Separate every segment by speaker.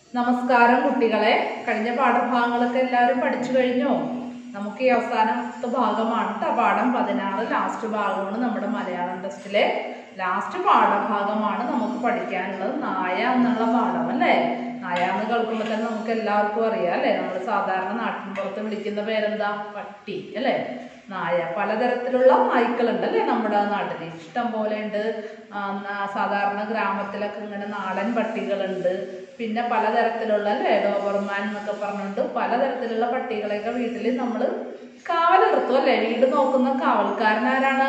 Speaker 1: നമസ്കാരം കുട്ടികളെ കഴിഞ്ഞ പാഠഭാഗങ്ങളൊക്കെ എല്ലാവരും പഠിച്ചു കഴിഞ്ഞോ നമുക്ക് ഈ അവസാനത്തെ ഭാഗമാണ് ട്ടോ പാഠം പതിനാറ് ലാസ്റ്റ് ഭാഗമാണ് നമ്മുടെ മലയാളം ടെസ്റ്റിലെ ലാസ്റ്റ് പാഠഭാഗമാണ് നമുക്ക് പഠിക്കാനുള്ളത് നായ എന്നുള്ള പാഠം അല്ലേ നായ എന്ന് കേൾക്കുമ്പോൾ തന്നെ നമുക്ക് എല്ലാവർക്കും അറിയാം അല്ലേ നമ്മൾ സാധാരണ നാട്ടിൻപുറത്ത് വിളിക്കുന്ന പേരെന്താ പട്ടി അല്ലേ നായ പലതരത്തിലുള്ള നായ്ക്കളുണ്ട് അല്ലേ നമ്മുടെ നാട്ടിൽ ഇഷ്ടം പോലെ ഉണ്ട് ആ, ന- സാധാരണ ഗ്രാമത്തിലൊക്കെ ഇങ്ങനെ നാടൻ പട്ടികളുണ്ട് പിന്നെ പലതരത്തിലുള്ള അല്ലേ ഡോബർമാൻ എന്നൊക്കെ പറഞ്ഞുകൊണ്ട് പലതരത്തിലുള്ള പട്ടികളെയൊക്കെ വീട്ടിൽ നമ്മൾ കാവൽ നിർത്തും അല്ലേ വീട് നോക്കുന്ന കാവൽക്കാരൻ ആരാണ്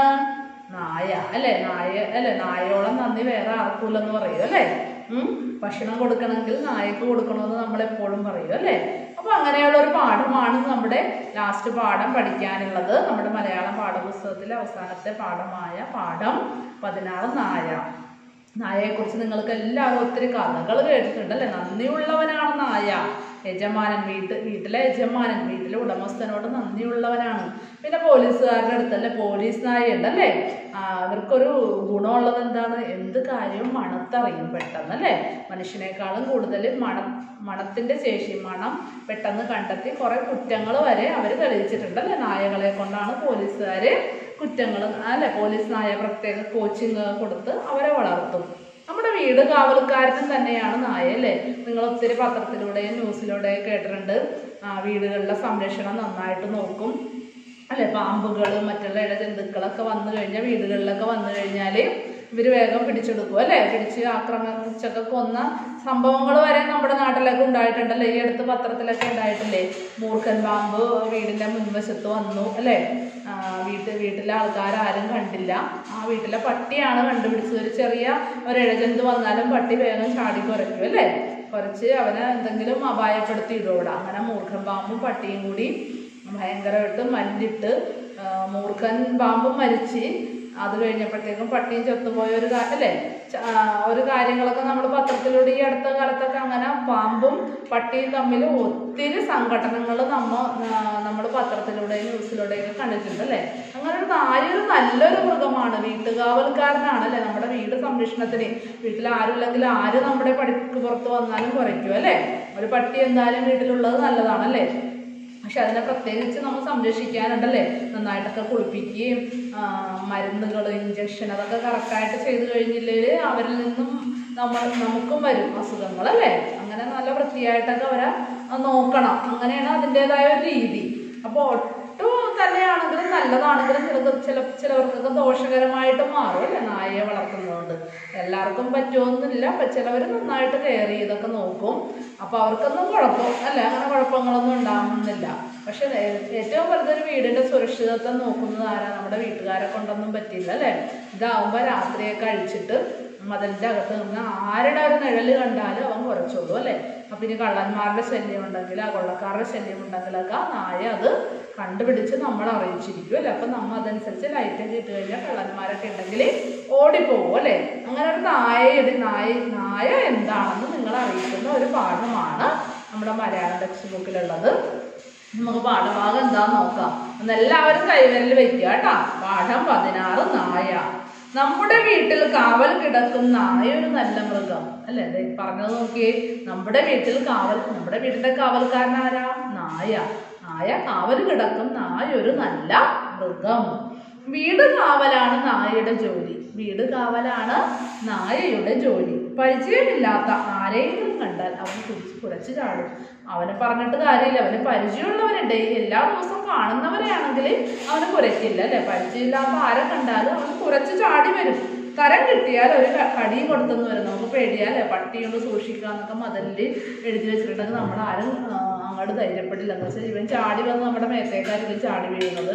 Speaker 1: നായ അല്ലേ നായ അല്ലേ നായോളം നന്ദി വേറെ ആർക്കൂലെന്ന് പറയും അല്ലേ ഉം ഭക്ഷണം കൊടുക്കണമെങ്കിൽ നായക്ക് കൊടുക്കണമെന്ന് നമ്മൾ എപ്പോഴും പറയും അല്ലേ അപ്പൊ അങ്ങനെയുള്ള ഒരു പാഠമാണ് നമ്മുടെ ലാസ്റ്റ് പാഠം പഠിക്കാനുള്ളത് നമ്മുടെ മലയാളം പാഠപുസ്തകത്തിലെ അവസാനത്തെ പാഠമായ പാഠം പതിനാറ് നായ നായയെക്കുറിച്ച് നിങ്ങൾക്ക് എല്ലാവരും ഒത്തിരി കഥകൾ കേട്ടിട്ടുണ്ട് അല്ലേ നന്ദിയുള്ളവനാണ് നായ യജമാനൻ വീട്ട് വീട്ടിലെ യജമാനൻ വീട്ടിലെ ഉടമസ്ഥനോട് നന്ദിയുള്ളവനാണ് പിന്നെ പോലീസുകാരുടെ അടുത്തല്ലേ പോലീസ് നായ ഉണ്ടല്ലേ ആ, അവർക്കൊരു ഗുണമുള്ളത് എന്താണ് എന്ത് കാര്യവും മണത്തറിയും പെട്ടെന്ന് അല്ലേ മനുഷ്യനേക്കാളും കൂടുതൽ മണ മണത്തിന്റെ ശേഷി മണം പെട്ടെന്ന് കണ്ടെത്തി കുറെ കുറ്റങ്ങൾ വരെ അവർ തെളിയിച്ചിട്ടുണ്ട് അല്ലേ നായകളെ കൊണ്ടാണ് പോലീസുകാര് കുറ്റങ്ങൾ അല്ലെ പോലീസ് നായ പ്രത്യേക കോച്ചിങ് കൊടുത്ത് അവരെ വളർത്തും നമ്മുടെ വീട് കാവൽക്കാരനും തന്നെയാണ് നായ അല്ലേ നിങ്ങൾ ഒത്തിരി പത്രത്തിലൂടെയും ന്യൂസിലൂടെയും കേട്ടിട്ടുണ്ട് ആ, വീടുകളിലെ സംരക്ഷണം നന്നായിട്ട് നോക്കും അല്ലെ പാമ്പുകൾ മറ്റുള്ള ഇഴജന്തുക്കളൊക്കെ വന്നു കഴിഞ്ഞാൽ വീടുകളിലൊക്കെ വന്നു കഴിഞ്ഞാൽ ഇവർ വേഗം പിടിച്ചെടുക്കും അല്ലേ പിടിച്ച് ആക്രമിച്ചൊക്കെ കൊന്ന സംഭവങ്ങൾ വരെ നമ്മുടെ നാട്ടിലൊക്കെ ഉണ്ടായിട്ടുണ്ടല്ലേ ഈ അടുത്ത് പത്രത്തിലൊക്കെ ഉണ്ടായിട്ടില്ലേ മൂർഖൻ പാമ്പ് വീടിന്റെ മുൻവശത്ത് വന്നു അല്ലേ ആ, വീട്ടിൽ വീട്ടിലെ ആൾക്കാരും കണ്ടില്ല ആ വീട്ടിലെ പട്ടിയാണ് കണ്ടുപിടിച്ചത് ഒരു ചെറിയ ഒരു ഇഴജന്തു വന്നാലും പട്ടി വേഗം ചാടി കുറയ്ക്കും അല്ലേ കുറച്ച് അവനെ എന്തെങ്കിലും അപായപ്പെടുത്തി ഇടും അവിടെ അങ്ങനെ മൂർഖൻ പാമ്പും പട്ടിയും കൂടി ഭയങ്കരമായിട്ട് മല്ലിട്ട് ആ, മൂർഖൻ പാമ്പും മരിച്ച് അത് കഴിഞ്ഞപ്പോഴത്തേക്കും പട്ടിയും ചത്തുപോയ ഒരു കാ- അല്ലേ ച- ആ, ഒരു കാര്യങ്ങളൊക്കെ നമ്മൾ പത്രത്തിലൂടെ ഈ അടുത്ത കാലത്തൊക്കെ അങ്ങനെ പാമ്പും പട്ടിയും തമ്മിൽ ഒത്തിരി സംഘടനകൾ നമ്മ നമ്മൾ പത്രത്തിലൂടെയും ന്യൂസിലൂടെയൊക്കെ കണ്ടിട്ടുണ്ട് അല്ലേ അങ്ങനെ ഒരു നായ ഒരു നല്ലൊരു മൃഗമാണ് വീട്ടുകാവൽക്കാരനാണ് അല്ലേ നമ്മുടെ വീട് സംരക്ഷണത്തിന് വീട്ടിൽ ആരുമില്ലെങ്കിൽ ആര് നമ്മുടെ പടിക്ക് പുറത്ത് വന്നാലും കുറയ്ക്കും അല്ലേ ഒരു പട്ടി എന്തായാലും വീട്ടിലുള്ളത് നല്ലതാണ് അല്ലേ പക്ഷെ അതിനെ പ്രത്യേകിച്ച് നമ്മൾ സംരക്ഷിക്കാനുണ്ടല്ലേ നന്നായിട്ടൊക്കെ കുളിപ്പിക്കുകയും മരുന്നുകൾ ഇഞ്ചക്ഷൻ അതൊക്കെ കറക്റ്റായിട്ട് ചെയ്തു കഴിഞ്ഞില്ലെങ്കിൽ അവരിൽ നിന്നും നമ്മൾ നമുക്കും വരും അസുഖങ്ങൾ അല്ലേ അങ്ങനെ നല്ല വൃത്തിയായിട്ടൊക്കെ അവരെ നോക്കണം അങ്ങനെയാണ് അതിൻ്റെതായ ഒരു രീതി അപ്പോൾ ഒട്ടും തന്നെയാണെങ്കിലും നല്ലതാണെങ്കിലും ചില ചില ചിലവർക്കൊക്കെ ദോഷകരമായിട്ട് മാറും അല്ലേ നായയെ വളർത്തുന്നതുകൊണ്ട് എല്ലാവർക്കും പറ്റുമൊന്നുമില്ല അപ്പം ചിലവർ നന്നായിട്ട് കെയർ ചെയ്തൊക്കെ നോക്കും അപ്പോൾ അവർക്കൊന്നും കുഴപ്പം അല്ല അങ്ങനെ കുഴപ്പങ്ങളൊന്നും ഉണ്ടാകുന്നില്ല പക്ഷെ ഏ- ഏറ്റവും വലുതൊരു വീടിന്റെ സുരക്ഷിതത്വം നോക്കുന്നത് ആരാ നമ്മുടെ വീട്ടുകാരെ കൊണ്ടൊന്നും പറ്റില്ല അല്ലേ ഇതാവുമ്പോൾ രാത്രിയൊക്കെ അഴിച്ചിട്ട് മതിലിൻ്റെ അകത്ത് നിന്ന് ആരുടെ ഒരു നിഴല് കണ്ടാലും അവൻ കുറച്ചോളൂ അല്ലേ അപ്പം ഇനി കള്ളന്മാരുടെ ശല്യം ഉണ്ടെങ്കിൽ ആ കൊള്ളക്കാരുടെ ശല്യം ഉണ്ടെങ്കിലൊക്കെ ആ നായ അത് കണ്ടുപിടിച്ച് നമ്മൾ അറിയിച്ചിരിക്കും അല്ലേ അപ്പം നമ്മൾ അതനുസരിച്ച് ലൈറ്റൊക്കെ ഇട്ട് കഴിഞ്ഞാൽ കള്ളന്മാരൊക്കെ ഉണ്ടെങ്കിൽ ഓടിപ്പോകും അല്ലേ അങ്ങനെ ഒരു നായയുടെ നായ നായ എന്താണെന്ന് നിങ്ങളെ അറിയിക്കുന്ന ഒരു പാഠമാണ് നമ്മുടെ മലയാളം ടെക്സ്റ്റ് ബുക്കിലുള്ളത് നമുക്ക് പാഠഭാഗം എന്താന്ന് നോക്കാം ഒന്ന് എല്ലാവരും കൈവിരൽ വെക്കുക കേട്ടാ പാഠം പതിനാറ് നായ നമ്മുടെ വീട്ടിൽ കാവൽ കിടക്കും നായ ഒരു നല്ല മൃഗം അല്ലേ ദേ പറഞ്ഞത് നോക്കിയേ നമ്മുടെ വീട്ടിൽ കാവൽ നമ്മുടെ വീടിന്റെ കാവൽക്കാരൻ ആരാ നായ നായ കാവൽ കിടക്കും നായ ഒരു നല്ല മൃഗം വീട് കാവലാണ് നായയുടെ ജോലി വീട് കാവലാണ് നായയുടെ ജോലി പരിചയമില്ലാത്ത ആരെങ്കിലും കണ്ടാൽ അവൻ കുറിച്ച് കുരച്ചു ചാടും അവനെ പറഞ്ഞിട്ട് കാര്യമില്ല അവന് പരിചയമുള്ളവരുണ്ട് ഈ എല്ലാ ദിവസവും കാണുന്നവരെയാണെങ്കിൽ അവന് കുരയ്ക്കില്ല അല്ലെ പരിചയമില്ലാത്ത ആരെ കണ്ടാലും അവൻ കുരച്ചു ചാടി വരും തരം കിട്ടിയാൽ ഒരു ക- കടിയും കൊടുത്തെന്ന് വരും നമുക്ക് പേടിയാലേ പട്ടിയോട് സൂക്ഷിക്കുക എന്നൊക്കെ മതിലിൽ എഴുതി വെച്ചിട്ടുണ്ടെങ്കിൽ നമ്മൾ ആരും ആ, അങ്ങോട്ട് ധൈര്യപ്പെടില്ല എന്ന് വെച്ചാൽ ഇവൻ ചാടി വന്ന് നമ്മുടെ മേത്തേക്കാരിൽ ചാടി വീഴുന്നത്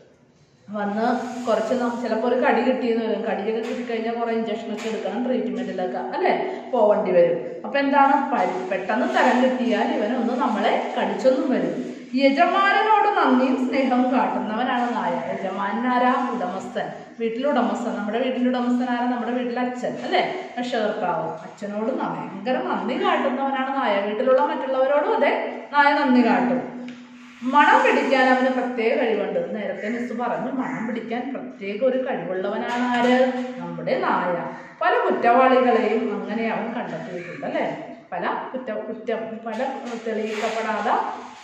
Speaker 1: വന്ന് കുറച്ച് ചിലപ്പോൾ ഒരു കടി കിട്ടിയെന്ന് വരും കടിയൊക്കെ കിട്ടിക്കഴിഞ്ഞാൽ കുറേ ഇഞ്ചക്ഷനൊക്കെ എടുക്കണം ട്രീറ്റ്മെൻറ്റിലൊക്കെ അല്ലേ പോവേണ്ടി വരും അപ്പം എന്താണ് പരി പെട്ടെന്ന് തരം കിട്ടിയാൽ ഇവനൊന്ന് നമ്മളെ കടിച്ചൊന്നും വരും യജമാനനോട് നന്ദിയും സ്നേഹവും കാട്ടുന്നവനാണ് നായ യജമാനാരാ ഉടമസ്ഥൻ വീട്ടിലെ ഉടമസ്ഥൻ നമ്മുടെ വീട്ടിലെ ഉടമസ്ഥൻ ആരാ നമ്മുടെ വീട്ടിലെ അച്ഛൻ അല്ലേ രക്ഷകർത്താവ് അച്ഛനോട് ന- ഭയങ്കര നന്ദി കാട്ടുന്നവനാണ് നായ വീട്ടിലുള്ള മറ്റുള്ളവരോടും അതെ നായ നന്ദി കാട്ടും മണം പിടിക്കാൻ അവന് പ്രത്യേക കഴിവുണ്ട് നേരത്തെ മിസ് പറഞ്ഞു മണം പിടിക്കാൻ പ്രത്യേക ഒരു കഴിവുള്ളവനാണ് ആര് നമ്മുടെ നായ പല കുറ്റവാളികളെയും അങ്ങനെ അവൻ കണ്ടെത്തിയിട്ടുണ്ട് അല്ലേ പല കുറ്റ കുറ്റം പല തെളിയിക്കപ്പെടാതെ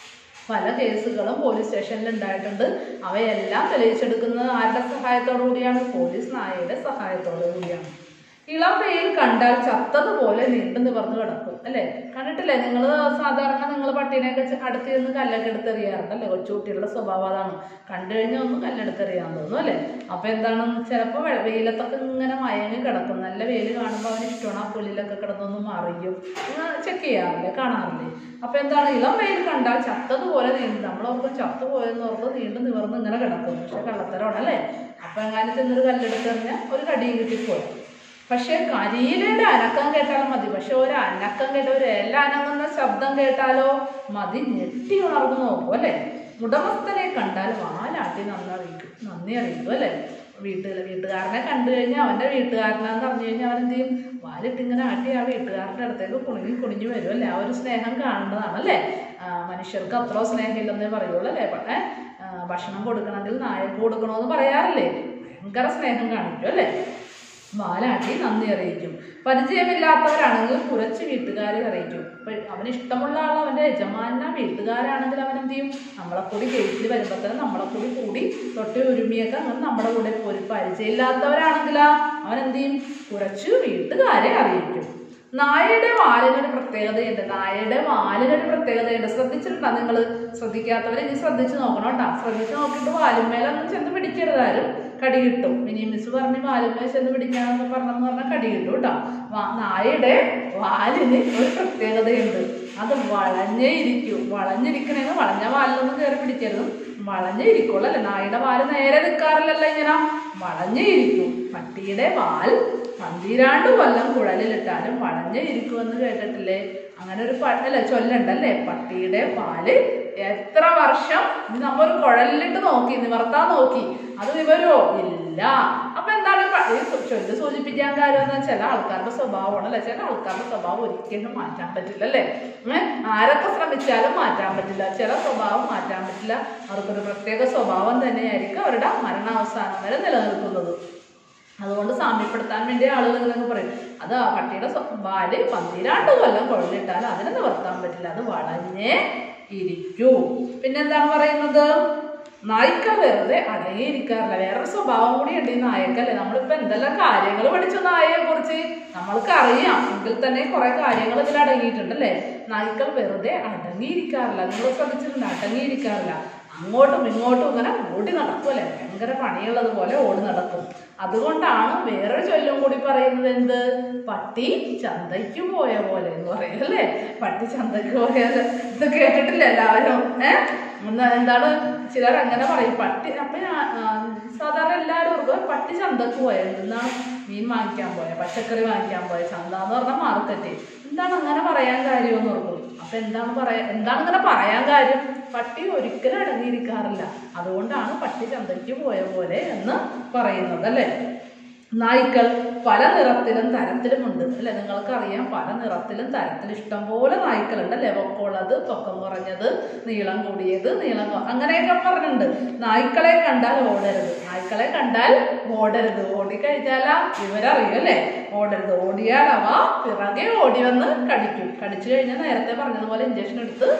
Speaker 1: പല കേസുകളും പോലീസ് സ്റ്റേഷനിൽ ഉണ്ടായിട്ടുണ്ട് അവയെല്ലാം തെളിയിച്ചെടുക്കുന്നത് ആരുടെ സഹായത്തോടു കൂടിയാണ് പോലീസ് നായയുടെ സഹായത്തോടു കൂടിയാണ് ഇളം വെയിൽ കണ്ടാൽ ചത്തതുപോലെ നീണ്ടു നിവർന്നു കിടക്കും അല്ലേ കണ്ടിട്ടില്ലേ നിങ്ങൾ സാധാരണ നിങ്ങൾ പട്ടീനെയൊക്കെ ചെ- അടുത്ത് നിന്ന് കല്ലൊക്കെ എടുത്തെറിയാറുണ്ട് അല്ലേ കൊച്ചുകുട്ടികളുടെ സ്വഭാവം അതാണ് കണ്ടു കഴിഞ്ഞാൽ ഒന്ന് കല്ലെടുത്തെറിയാൻ തോന്നും അല്ലേ അപ്പൊ എന്താണ് ചിലപ്പോൾ വെയിലത്തൊക്കെ ഇങ്ങനെ മയങ്ങി കിടക്കും നല്ല വെയിൽ കാണുമ്പോൾ അവന് ഇഷ്ടമാണ് ആ പുല്ലിലൊക്കെ കിടന്നൊന്ന് മറിയും ചെക്ക് ചെയ്യാറില്ലേ കാണാറില്ലേ അപ്പൊ എന്താണ് ഇളം വെയിൽ കണ്ടാൽ ചത്തതുപോലെ നീണ്ടു നമ്മളോർക്കും ചത്തു പോയെന്ന് ഓർത്ത് നീണ്ടു നിവർന്ന് ഇങ്ങനെ കിടക്കും പക്ഷെ കള്ളത്തരമാണ് അല്ലേ അപ്പൊ എങ്ങാനും ചെന്നൊരു കല്ലെടുത്തെറിഞ്ഞാൽ ഒരു കടിയും കിട്ടിപ്പോയി പക്ഷെ കരിയിലയുടെ അനക്കം കേട്ടാലും മതി പക്ഷെ ഒരു അനക്കം കേട്ട ഒരു ഇല അനങ്ങുന്ന ശബ്ദം കേട്ടാലോ മതി ഞെട്ടി ഉണർന്നു നോക്കും അല്ലേ ഉടമസ്ഥനെ കണ്ടാൽ വാലാട്ടി നന്ദി അറിയിക്കും നന്ദി അറിയിക്കും അല്ലേ വീട്ടിൽ വീട്ടുകാരനെ കണ്ടു കഴിഞ്ഞാൽ അവൻ്റെ വീട്ടുകാരനാന്ന് പറഞ്ഞു കഴിഞ്ഞാൽ അവൻ എന്ത് ചെയ്യും വാലിട്ട് ഇങ്ങനെ ആട്ടി ആ വീട്ടുകാരുടെ അടുത്തേക്ക് കുണുങ്ങി കുണിഞ്ഞു വരും അല്ലേ ആ ഒരു സ്നേഹം കാണേണ്ടതാണ് അല്ലേ ആ, മനുഷ്യർക്ക് അത്ര സ്നേഹമില്ലെന്നേ പറയുള്ളൂ അല്ലേ പക്ഷേ ഭക്ഷണം കൊടുക്കണമെങ്കിൽ നായക്ക് കൊടുക്കണമെന്ന് പറയാറില്ലേ ഭയങ്കര സ്നേഹം കാണിക്കും അല്ലേ വാലാട്ടി നന്ദി അറിയിക്കും പരിചയമില്ലാത്തവരാണെങ്കിൽ കുറച്ച് വീട്ടുകാരെ അറിയിക്കും ഇപ്പൊ അവന് ഇഷ്ടമുള്ള ആൾ അവൻ്റെ യജമാന വീട്ടുകാരാണെങ്കിൽ അവൻ എന്ത് ചെയ്യും നമ്മളെ കൂടി ഗേറ്റിൽ വരുമ്പോൾ തന്നെ നമ്മളെ കൂടി കൂടി തൊട്ട് ഉരുമിയൊക്കെ അങ്ങനെ നമ്മുടെ കൂടെ പോരും പരിചയമില്ലാത്തവരാണെങ്കിലാ അവൻ എന്ത് ചെയ്യും കുറച്ച് വീട്ടുകാരെ അറിയിക്കും നായയുടെ വാലിനൊരു പ്രത്യേകതയുണ്ട് നായയുടെ വാലിനൊരു പ്രത്യേകതയുണ്ട് ശ്രദ്ധിച്ചിട്ടുണ്ടോ നിങ്ങൾ ശ്രദ്ധിക്കാത്തവരെ ഇനി ശ്രദ്ധിച്ച് നോക്കണം കേട്ടോ ശ്രദ്ധിച്ച് നോക്കിയിട്ട് വാലുമേലൊന്നും ചെന്ന് പിടിക്കരുത് ആരും കടി കിട്ടും ഇനി മിസ് പറഞ്ഞ് വാലുമേൽ ചെന്ന് പിടിക്കാന്നൊക്കെ പറഞ്ഞെന്ന് പറഞ്ഞാൽ കടി കിട്ടും കേട്ടോ വാ- നായയുടെ വാലിന് ഒരു പ്രത്യേകതയുണ്ട് അത് വളഞ്ഞേ ഇരിക്കും വളഞ്ഞിരിക്കണേന്ന് വളഞ്ഞ വാലിലൊന്നും കയറി പിടിക്കരുത് വളഞ്ഞേ ഇരിക്കുള്ളൂ അല്ലേ നായയുടെ വാല് നേരെ നിൽക്കാറില്ലല്ലോ ഇങ്ങനെ വളഞ്ഞേ ഇരിക്കും പട്ടിയുടെ വാൽ പന്തിരാണ്ട് കൊല്ലം കുഴലിലിട്ടാലും വളഞ്ഞേ ഇരിക്കുമെന്ന് കേട്ടിട്ടില്ലേ അങ്ങനെ ഒരു പ- അല്ല ചൊല്ലുണ്ടല്ലേ പട്ടിയുടെ പാല് എത്ര വർഷം ഇത് നമ്മ ഒരു കുഴലിലിട്ട് നോക്കി നിവർത്താൻ നോക്കി അത് വിവരോ ഇല്ല അപ്പൊ എന്താണ് പ- ഈ സു- ചൊല്ല് സൂചിപ്പിക്കാൻ കാര്യം എന്ന് ചില ആൾക്കാരുടെ സ്വഭാവമാണ് അല്ലെ ചില ആൾക്കാരുടെ സ്വഭാവം ഒരിക്കലും മാറ്റാൻ പറ്റില്ല അല്ലേ ഏ? ആരൊക്കെ ശ്രമിച്ചാലും മാറ്റാൻ പറ്റില്ല ചില സ്വഭാവം മാറ്റാൻ പറ്റില്ല അവർക്കൊരു പ്രത്യേക സ്വഭാവം തന്നെയായിരിക്കും അവരുടെ മരണാവസാനം വരെ നിലനിൽക്കുന്നത് അതുകൊണ്ട് സാമ്യപ്പെടുത്താൻ വേണ്ടി ആളുകൾ ഇങ്ങനെ പറയും അത് ആ പട്ടിയുടെ സ്വ- വാല് പന്തിരാണ്ട് കൊല്ലം കുഴലിട്ടാൽ അതിനെ നിവർത്താൻ പറ്റില്ല അത് വളഞ്ഞേ ഇരിക്കൂ പിന്നെന്താണ് പറയുന്നത് നായ്ക്ക വെറുതെ അടങ്ങിയിരിക്കാറില്ല വേറൊരു സ്വഭാവം കൂടി ഉണ്ട് ഈ നായക്കല്ലേ നമ്മളിപ്പോ എന്തെല്ലാം കാര്യങ്ങൾ പഠിച്ചു നായയെ കുറിച്ച് നമ്മൾക്ക് അറിയാം എങ്കിൽ തന്നെ കുറെ കാര്യങ്ങൾ ഇതിൽ അടങ്ങിയിട്ടുണ്ട് അല്ലേ നായ്ക്കൾ വെറുതെ അടങ്ങിയിരിക്കാറില്ല നിങ്ങൾ ശ്രദ്ധിച്ചിട്ടുണ്ട് അടങ്ങിയിരിക്കാറില്ല അങ്ങോട്ടും ഇങ്ങോട്ടും ഇങ്ങനെ ഓടി നടക്കുമല്ലേ ഭയങ്കര പണിയുള്ളത് പോലെ ഓടി നടക്കും അതുകൊണ്ടാണ് വേറൊരു ചൊല്ലും കൂടി പറയുന്നത് എന്ത് പട്ടി ചന്തയ്ക്ക് പോയ പോലെ എന്ന് പറയും അല്ലേ പട്ടി ചന്തയ്ക്ക് പോയ ഇത് കേട്ടിട്ടില്ല എല്ലാവരും ഏഹ് എന്നാ എന്താണ് ചിലർ അങ്ങനെ പറയും പട്ടി അപ്പൊ ഞാൻ- ആ, സാധാരണ എല്ലാവരും ഓർക്കും പട്ടി ചന്തക്ക് പോയത് എന്താണ് മീൻ വാങ്ങിക്കാൻ പോയ പച്ചക്കറി വാങ്ങിക്കാൻ പോയ ചന്ത എന്ന് പറഞ്ഞാൽ മാർക്കറ്റ് എന്താണ് അങ്ങനെ പറയാൻ കാര്യമെന്ന് ഓർക്കും അപ്പൊ എന്താണ് പറയാ എന്താണ് ഇങ്ങനെ പറയാൻ കാര്യം പട്ടി ഒരിക്കലും അടങ്ങിയിരിക്കാറില്ല അതുകൊണ്ടാണ് പട്ടി ചന്തയ്ക്ക് പോയ പോലെ എന്ന് പറയുന്നത് അല്ലേ നായ്ക്കൾ പല നിറത്തിലും തരത്തിലുമുണ്ട് അല്ലെ നിങ്ങൾക്കറിയാം പല നിറത്തിലും തരത്തിലും ഇഷ്ടംപോലെ നായ്ക്കളുണ്ട് അല്ലെ പൊക്കമുള്ളത് പൊക്കം കുറഞ്ഞത് നീളം കൂടിയത് നീളം കൊ- അങ്ങനെയൊക്കെ പറഞ്ഞിട്ടുണ്ട് നായ്ക്കളെ കണ്ടാൽ ഓടരുത് നായ്ക്കളെ കണ്ടാൽ ഓടരുത് ഓടിക്കഴിഞ്ഞാലാ ഇവരറിയും അല്ലേ ഓടരുത് ഓടിയാൽ അവ പിറകെ ഓടി വന്ന് കടിക്കും കടിച്ചു കഴിഞ്ഞാൽ നേരത്തെ പറഞ്ഞതുപോലെ ഇഞ്ചക്ഷൻ എടുത്ത്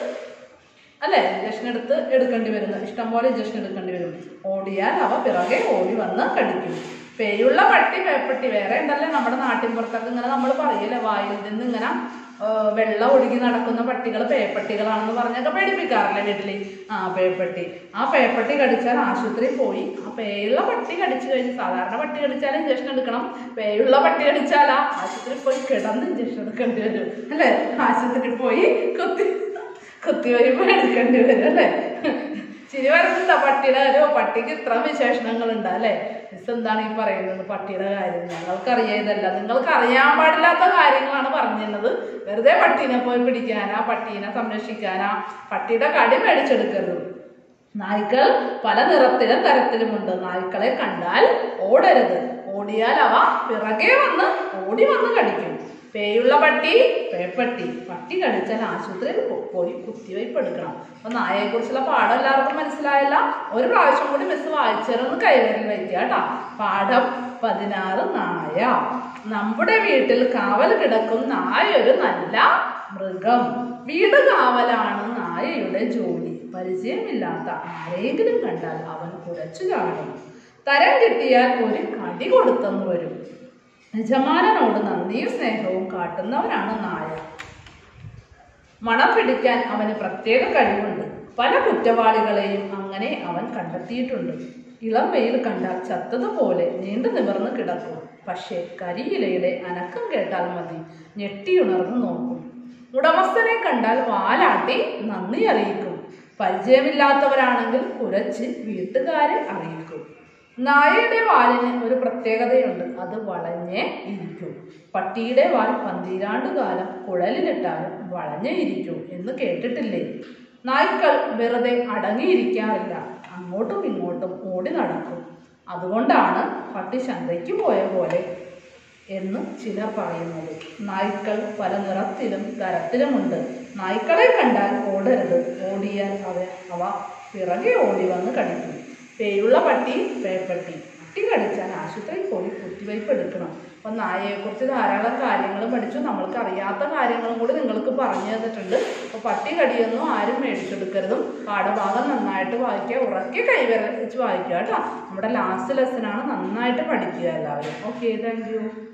Speaker 1: അല്ലേ ഇഞ്ചക്ഷൻ എടുത്ത് എടുക്കേണ്ടി വരുന്നു ഇഷ്ടംപോലെ ഇഞ്ചക്ഷൻ എടുക്കേണ്ടി വരും ഓടിയാൽ അവ പിറകെ ഓടി വന്ന് കടിക്കും പേയുള്ള പട്ടി പേപ്പട്ടി വേറെ ഉണ്ടല്ലേ നമ്മുടെ നാട്ടിൻപുറത്തൊക്കെ ഇങ്ങനെ നമ്മൾ പറയല്ലേ വായിൽ നിന്ന് ഇങ്ങനെ ആ, വെള്ളം ഒഴുകി നടക്കുന്ന പട്ടികൾ പേപ്പട്ടികളാണെന്ന് പറഞ്ഞൊക്കെ പേടിപ്പിക്കാറില്ലേ വീട്ടിൽ ആ പേപ്പട്ടി ആ പേപ്പട്ടി കടിച്ചാൽ ആശുപത്രിയിൽ പോയി ആ പേയുള്ള പട്ടി കടിച്ചു കഴിഞ്ഞ് സാധാരണ പട്ടി കടിച്ചാൽ ഇഞ്ചക്ഷൻ എടുക്കണം പേയുള്ള പട്ടി കടിച്ചാൽ ആ ആശുപത്രിയിൽ പോയി കിടന്ന് ഇഞ്ചക്ഷൻ എടുക്കേണ്ടി വരും അല്ലേ ആശുപത്രിയിൽ പോയി കുത്തി കുത്തിവയ്പ് എടുക്കേണ്ടി വരും അല്ലേ ചിരി വരുന്നുണ്ടോ പട്ടിയുടെ കാര്യമോ പട്ടിക്ക് ഇത്ര വിശേഷണങ്ങളുണ്ട് അല്ലേ മിസ് എന്താണ് ഈ പറയുന്നത് പട്ടിയുടെ കാര്യം ഞങ്ങൾക്കറിയാം ഇതല്ല നിങ്ങൾക്ക് അറിയാൻ പാടില്ലാത്ത കാര്യങ്ങളാണ് പറഞ്ഞിരുന്നത് വെറുതെ പട്ടീനെ പോയി പിടിക്കാനാ പട്ടീനെ സംരക്ഷിക്കാനാ പട്ടിയുടെ കടി മേടിച്ചെടുക്കരുത് നായ്ക്കൾ പല നിറത്തിലും തരത്തിലുമുണ്ട് നായ്ക്കളെ കണ്ടാൽ ഓടരുത് ഓടിയാൽ അവ പിറകെ വന്ന് ഓടി വന്ന് കടിക്കും പേയുള്ള പട്ടി പേപ്പട്ടി പട്ടി കടിച്ചാൽ ആശുപത്രിയിൽ പോ- പോയി കുത്തിവയ്പ് എടുക്കണം അപ്പൊ നായയെക്കുറിച്ചുള്ള പാഠം എല്ലാവർക്കും മനസ്സിലായല്ല ഒരു പ്രാവശ്യം കൂടി മിസ് വായിച്ചേരൊന്ന് കൈവരിൽ വയ്ക്കുക കേട്ടോ പാഠം പതിനാറ് നായ നമ്മുടെ വീട്ടിൽ കാവൽ കിടക്കും നായ ഒരു നല്ല മൃഗം വീട് കാവലാണ് നായയുടെ ജോലി പരിചയമില്ലാത്ത ആരെങ്കിലും കണ്ടാൽ അവൻ കുരച്ചു ചാടും തരം കിട്ടിയാൽ ഒരു കടി കൊടുത്തെന്ന് വരും യജമാനനോട് നന്ദിയും സ്നേഹവും കാട്ടുന്നവനാണ് നായ മണം പിടിക്കാൻ അവന് പ്രത്യേക കഴിവുണ്ട് പല കുറ്റവാളികളെയും അങ്ങനെ അവൻ കണ്ടെത്തിയിട്ടുണ്ട് ഇളം വെയിൽ കണ്ടാൽ ചത്തതുപോലെ നീണ്ടു നിവർന്ന് കിടക്കും പക്ഷേ കരിയിലയുടെ അനക്കം കേട്ടാൽ മതി ഞെട്ടിയുണർന്ന് നോക്കും ഉടമസ്ഥനെ കണ്ടാൽ വാലാട്ടി നന്ദി അറിയിക്കും പരിചയമില്ലാത്തവരാണെങ്കിൽ കുരച്ച് വീട്ടുകാരെ അറിയിക്കും നായയുടെ വാലിന് ഒരു പ്രത്യേകതയുണ്ട് അത് വളഞ്ഞേ ഇരിക്കും പട്ടിയുടെ വാൽ പന്തിരാണ്ട് കാലം കുഴലിലിട്ടാലും വളഞ്ഞേ ഇരിക്കും എന്ന് കേട്ടിട്ടില്ലേ നായ്ക്കൾ വെറുതെ അടങ്ങിയിരിക്കാറില്ല അങ്ങോട്ടും ഇങ്ങോട്ടും ഓടി നടക്കും അതുകൊണ്ടാണ് പട്ടി ചന്തയ്ക്ക് പോയ പോലെ എന്ന് ചിലർ പറയുന്നത് നായ്ക്കൾ പല നിറത്തിലും തരത്തിലുമുണ്ട് നായ്ക്കളെ കണ്ടാൽ ഓടരുത് ഓടിയാൽ അവ അവ പിറകെ ഓടി വന്ന് കടിക്കും പേയുള്ള പട്ടി പേപ്പട്ടി പട്ടി കടിച്ചാൽ ആശുപത്രിയിൽ പോയി കുത്തിവയ്പ് എടുക്കണം അപ്പം നായയെക്കുറിച്ച് ധാരാളം കാര്യങ്ങൾ പഠിച്ചു നമ്മൾക്ക് അറിയാത്ത കാര്യങ്ങളും കൂടി നിങ്ങൾക്ക് പറഞ്ഞു തന്നിട്ടുണ്ട് അപ്പോൾ പട്ടി കടിയൊന്നും ആരും മേടിച്ചെടുക്കരുതും പാഠഭാഗം നന്നായിട്ട് വായിക്കുക ഉറക്കെ കൈവര വെച്ച് വായിക്കുക കേട്ടോ നമ്മുടെ ലാസ്റ്റ് ലെസനാണ് നന്നായിട്ട് പഠിക്കുക എല്ലാവരും ഓക്കെ താങ്ക് യു